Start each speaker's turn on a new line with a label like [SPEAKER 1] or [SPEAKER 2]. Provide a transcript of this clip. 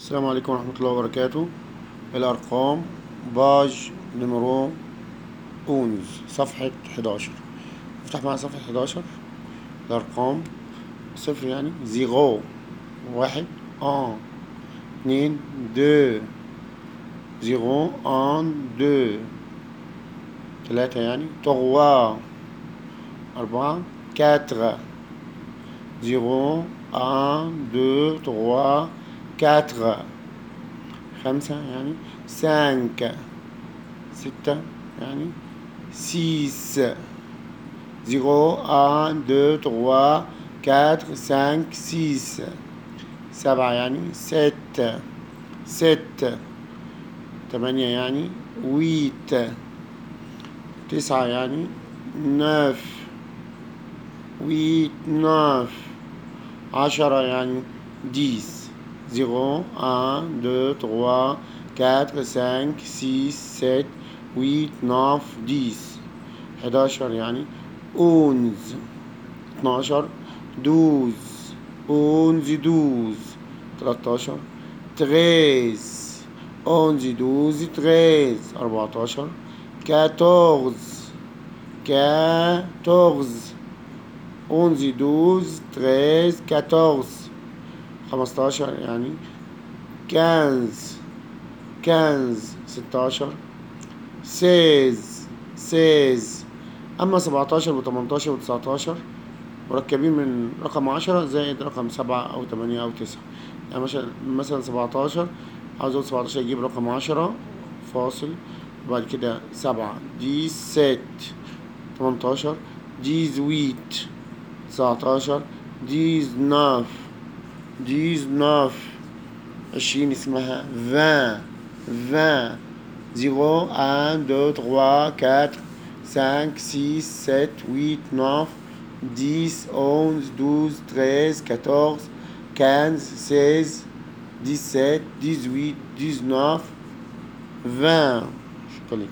[SPEAKER 1] السلام عليكم ورحمة الله وبركاته الأرقام باج نمرو أونز صفحة 11 افتح معايا صفحة 11 الأرقام صفر يعني زيرو واحد أن اتنين دو زيرو أن دو تلاتة يعني تروا أربعة كاتر زيرو أن دو تروا كاتر خمسة يعني سانك ستة يعني سيس زيرو أن دو تروا كاتر سانك سيس سبعة يعني ست ست تمانية يعني ويت تسعة يعني نف ويت نف عشرة يعني ديس زيرو أن دو تروا كاتر سانك سيس ست ويت نف ديس حداشر يعني أونز اتناشر دوز أونز دوز تلاتاشر تريز أونز دوز تريز أربعتاشر كاتورز كاتورز أونز دوز تريز كاتورز خمستاشر يعني كانز كانز ستاشر سيز سيز أما سبعتاشر وتمنتاشر وتسعتاشر مركبين من رقم عشرة زائد رقم سبعة أو تمانية أو تسعة يعني مثلا مثلا سبعتاشر عاوز أقول سبعتاشر أجيب رقم عشرة فاصل وبعد كده سبعة دي ست تمنتاشر ديزويت تسعتاشر ديزناف ديزناف عشرين اسمها فان فان زيرو أن دو تروا كاتر سانك سيس ست ويت نوف ديس أونز دوز تريز كاتورز كانز سيز ديسيت ديزويت ديزنوف فان شكرا لك